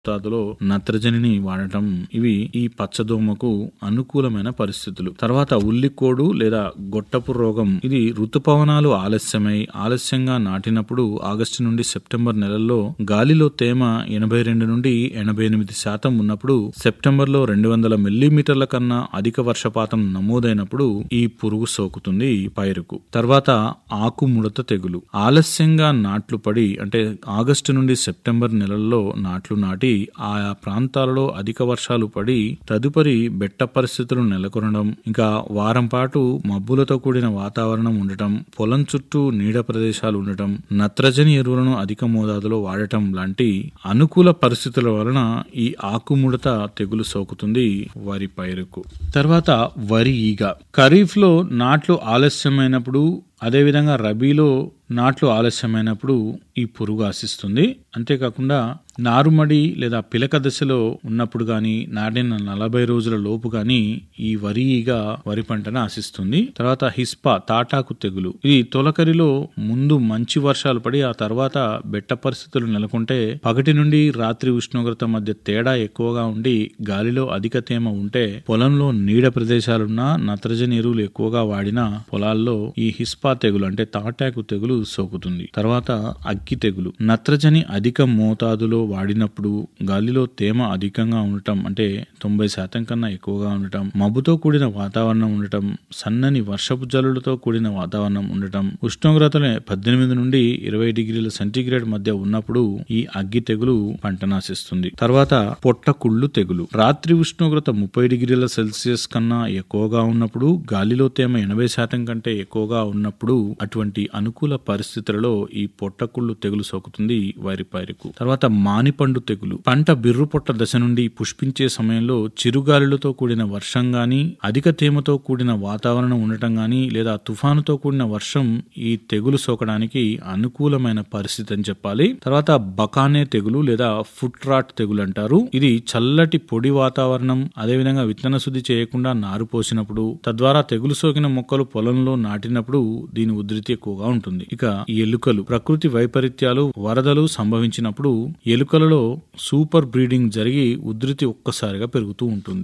మోతాదులో నత్రజనిని వాడటం ఇవి ఈ పచ్చదోమకు అనుకూలమైన పరిస్థితులు తర్వాత ఉల్లికోడు లేదా గొట్టపు రోగం ఇది ఋతుపవనాలు ఆలస్యమై ఆలస్యంగా నాటినప్పుడు ఆగస్టు నుండి సెప్టెంబర్ నెలల్లో గాలిలో తేమ ఎనభై రెండు నుండి ఎనభై ఎనిమిది శాతం ఉన్నప్పుడు సెప్టెంబర్ లో రెండు వందల మిల్లీమీటర్ల కన్నా అధిక వర్షపాతం నమోదైనప్పుడు ఈ పురుగు సోకుతుంది ఈ పైరుకు తర్వాత ఆకు ముడత తెగులు ఆలస్యంగా నాట్లు పడి అంటే ఆగస్టు నుండి సెప్టెంబర్ నెలల్లో నాట్లు నాటి ఆయా ప్రాంతాలలో అధిక వర్షాలు పడి తదుపరి బెట్ట పరిస్థితులు నెలకొనడం ఇంకా వారం పాటు మబ్బులతో కూడిన వాతావరణం ఉండటం పొలం చుట్టూ నీడ ప్రదేశాలు ఉండటం నత్రజని ఎరువులను అధిక మోతాదులో వాడటం లాంటి అనుకూల పరిస్థితుల వలన ఈ ఆకుముడత తెగులు సోకుతుంది వరి పైరుకు తర్వాత వరి ఈగ ఖరీఫ్ లో నాట్లు ఆలస్యమైనప్పుడు అదేవిధంగా రబీలో నాట్లు ఆలస్యమైనప్పుడు ఈ పురుగు ఆశిస్తుంది అంతేకాకుండా నారుమడి లేదా పిలక దశలో ఉన్నప్పుడు గాని నాటిన నలభై రోజుల లోపు గాని ఈ వరి ఈగ వరి పంటను ఆశిస్తుంది తర్వాత హిస్పా తాటాకు తెగులు ఇది తొలకరిలో ముందు మంచి వర్షాలు పడి ఆ తర్వాత బెట్ట పరిస్థితులు నెలకొంటే పగటి నుండి రాత్రి ఉష్ణోగ్రత మధ్య తేడా ఎక్కువగా ఉండి గాలిలో అధిక తేమ ఉంటే పొలంలో నీడ ప్రదేశాలున్నా నత్రజని ఎరువులు ఎక్కువగా వాడిన పొలాల్లో ఈ హిస్పా తెగులు అంటే తాటాకు తెగులు సోకుతుంది తర్వాత అగ్గి తెగులు నత్రజని అధిక మోతాదులో వాడినప్పుడు గాలిలో తేమ అధికంగా ఉండటం అంటే తొంభై శాతం కన్నా ఎక్కువగా ఉండటం మబ్బుతో కూడిన వాతావరణం ఉండటం సన్నని వర్షపు జల్లులతో కూడిన వాతావరణం ఉండటం ఉష్ణోగ్రతలు పద్దెనిమిది నుండి ఇరవై డిగ్రీల సెంటీగ్రేడ్ మధ్య ఉన్నప్పుడు ఈ అగ్గి తెగులు పంట నాశిస్తుంది తర్వాత పొట్టకుళ్ళు తెగులు రాత్రి ఉష్ణోగ్రత ముప్పై డిగ్రీల సెల్సియస్ కన్నా ఎక్కువగా ఉన్నప్పుడు గాలిలో తేమ ఎనభై శాతం కంటే ఎక్కువగా ఉన్నప్పుడు అటువంటి అనుకూల పరిస్థితులలో ఈ పొట్టకుళ్ళు తెగులు సోకుతుంది వరి పైరుకు తర్వాత మానిపండు తెగులు పంట బిర్రు పొట్ట దశ నుండి పుష్పించే సమయంలో చిరుగాలులతో కూడిన వర్షం గాని అధిక తేమతో కూడిన వాతావరణం ఉండటం గాని లేదా తుఫానుతో కూడిన వర్షం ఈ తెగులు సోకడానికి అనుకూలమైన పరిస్థితి అని చెప్పాలి తర్వాత బకానే తెగులు లేదా ఫుట్ రాట్ తెగులు అంటారు ఇది చల్లటి పొడి వాతావరణం అదేవిధంగా విత్తన శుద్ధి చేయకుండా నారు పోసినప్పుడు తద్వారా తెగులు సోకిన మొక్కలు పొలంలో నాటినప్పుడు దీని ఉధృతి ఎక్కువగా ఉంటుంది ఇక ఈ ఎలుకలు ప్రకృతి వైపరీత్యాలు వరదలు సంభవించినప్పుడు ఎలుకలలో సూపర్ బ్రీడింగ్ జరిగి ఉధృతి ఒక్కసారిగా పెరుగుతూ ఉంటుంది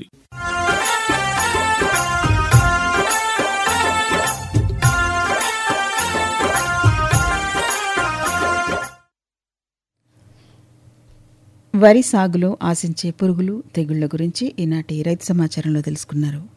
వరి సాగులో ఆశించే పురుగులు తెగుళ్ల గురించి ఈనాటి రైతు సమాచారంలో తెలుసుకున్నారు